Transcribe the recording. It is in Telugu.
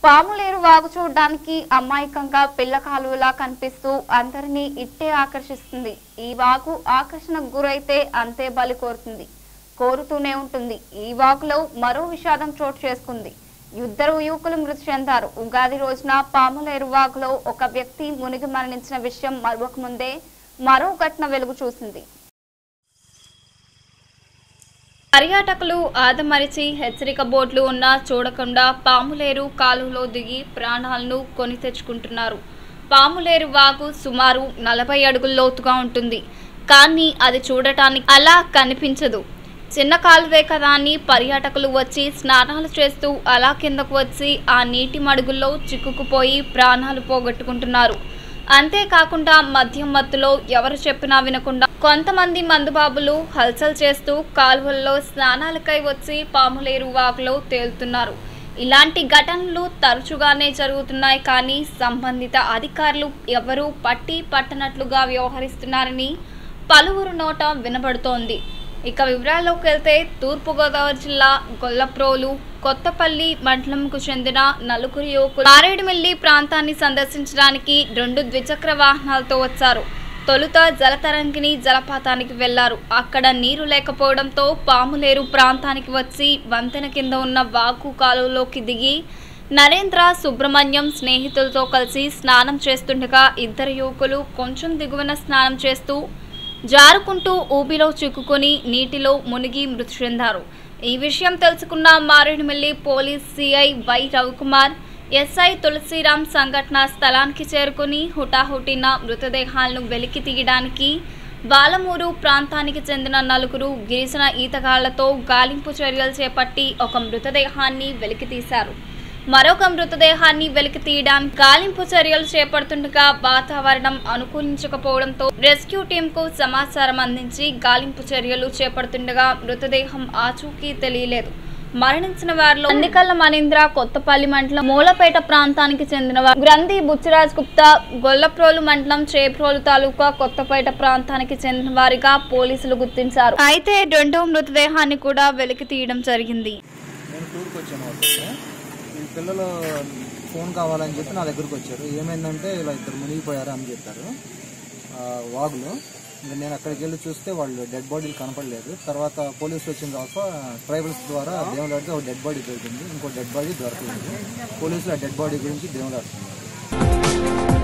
పాములేరు వాగు చూడడానికి అమాయకంగా పిల్ల కాలువలా కనిపిస్తూ అందరినీ ఇట్టే ఆకర్షిస్తుంది ఈ వాగు ఆకర్షణకు గురైతే అంతే బలి కోరుతుంది కోరుతూనే ఉంటుంది ఈ వాగులో మరో విషాదం చోటు చేసుకుంది ఇద్దరు యువకులు మృతి చెందారు ఉగాది రోజున పాములేరు వాగులో ఒక వ్యక్తి మునిగి మరణించిన విషయం మరొక ముందే మరో ఘటన వెలుగు చూసింది పర్యాటకులు ఆదమరిచి హెచ్చరిక బోర్డులు ఉన్నా చూడకుండా పాములేరు కాలువలో దిగి ప్రాణాలను కొని తెచ్చుకుంటున్నారు పాములేరు వాగు సుమారు నలభై అడుగుల లోతుగా ఉంటుంది కానీ అది చూడటానికి అలా కనిపించదు చిన్న కాలువే కదా అని పర్యాటకులు వచ్చి స్నానాలు చేస్తూ అలా కిందకు వచ్చి ఆ నీటి మడుగుల్లో చిక్కుకుపోయి ప్రాణాలు పోగొట్టుకుంటున్నారు అంతేకాకుండా మద్యం మత్తులో ఎవరు చెప్పినా వినకుండా కొంతమంది మందుబాబులు హల్చల్ చేస్తూ కాలువల్లో స్నానాలకై వచ్చి పాములేరు వాగులో తేలుతున్నారు ఇలాంటి ఘటనలు తరచుగానే జరుగుతున్నాయి కానీ సంబంధిత అధికారులు ఎవరూ పట్టి పట్టనట్లుగా వ్యవహరిస్తున్నారని పలువురు నోట వినబడుతోంది ఇక వివరాల్లోకి వెళ్తే తూర్పుగోదావరి జిల్లా గొల్లప్రోలు కొత్తపల్లి మండలంకు చెందిన నలుగురు యువకులు మారేడుమిల్లి ప్రాంతాన్ని సందర్శించడానికి రెండు ద్విచక్ర వాహనాలతో వచ్చారు తొలుత జలతరంగిణి జలపాతానికి వెళ్లారు అక్కడ నీరు లేకపోవడంతో పాములేరు ప్రాంతానికి వచ్చి వంతెన కింద ఉన్న వాగు కాలువలోకి దిగి నరేంద్ర సుబ్రహ్మణ్యం స్నేహితులతో కలిసి స్నానం చేస్తుండగా ఇద్దరు యువకులు కొంచెం దిగువన స్నానం చేస్తూ జారుకుంటూ ఊబిలో చిక్కుకొని నీటిలో మునిగి మృతి చెందారు ఈ విషయం తెలుసుకున్న Maredumilli police CI Y Ravikumar SI Tulasiram సంఘటన స్థలానికి చేరుకుని హుటాహుటిన మృతదేహాలను వెలికి తీయడానికి బాలమూరు ప్రాంతానికి చెందిన నలుగురు గిరిజన ఈతగాళ్లతో గాలింపు చర్యలు చేపట్టి ఒక మృతదేహాన్ని వెలికి తీశారు మరొక మృతదేహాన్ని వెలికి తీయడానికి గాలింపు చర్యలు చేపడుతుండగా వాతావరణం అనుకూలించకపోవడంతో రెస్క్యూ టీంకు సమాచారం అందించి గాలింపు చర్యలు చేపడుతుండగా మృతదేహం ఆచూకీ తెలియలేదు మరణించిన వారిలో అందికల్ల మణీంద్ర కొత్తపల్లి మండలం మూలపేట ప్రాంతానికి చెందిన వారు గ్రంథి బుచ్చిరాజ్ గుప్తా గొల్లప్రోలు మండలం చేప్రోలు తాలూకా కొత్తపేట ప్రాంతానికి చెందిన వారిగా పోలీసులు గుర్తించారు అయితే రెండో మృతదేహాన్ని కూడా వెలికి తీయడం జరిగింది నేను టూర్కి వచ్చాను వాళ్ళతో ఈ పిల్లలు ఫోన్ కావాలని చెప్పి నా దగ్గరకు వచ్చారు ఏమైందంటే ఇలా ఇద్దరు మునిగిపోయారు అని చెప్పారు ఆ, వాగులో ఇంకా నేను అక్కడికి వెళ్ళి చూస్తే వాళ్ళు డెడ్ బాడీలు కనపడలేదు తర్వాత పోలీసులు వచ్చిన తర్వాత ట్రైబల్స్ ద్వారా దేవుడు అడిగితే ఒక డెడ్ బాడీ దొరికింది ఇంకో డెడ్ బాడీ దొరకలేదు పోలీసులు ఆ డెడ్ బాడీ గురించి దేవుడు ఆడుతున్నారు